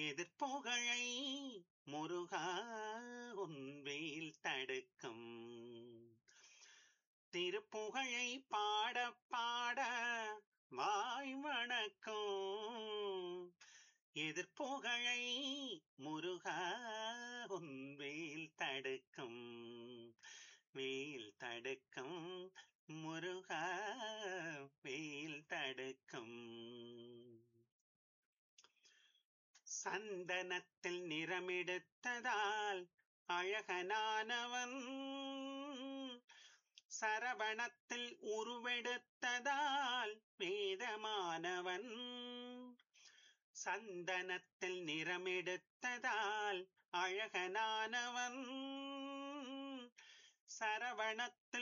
எதிர்ப்புகழை முருகா உன்வேல் தடுக்கும் திருப்புகழை பாட பாட வாய் வணக்கும் எதிர்ப்புகழை முருகா உன்வேல் தடுக்கும் வேல் தடுக்கும் முருகா வேல் தடுக்கும் சந்தனத்தில் நிறமெடுத்ததால் அழகனானவன் சரவணத்தில் உருவெடுத்ததால் வேதமானவன் சந்தனத்தில் நிறமெடுத்ததால் அழகனானவன் சரவணத்தில்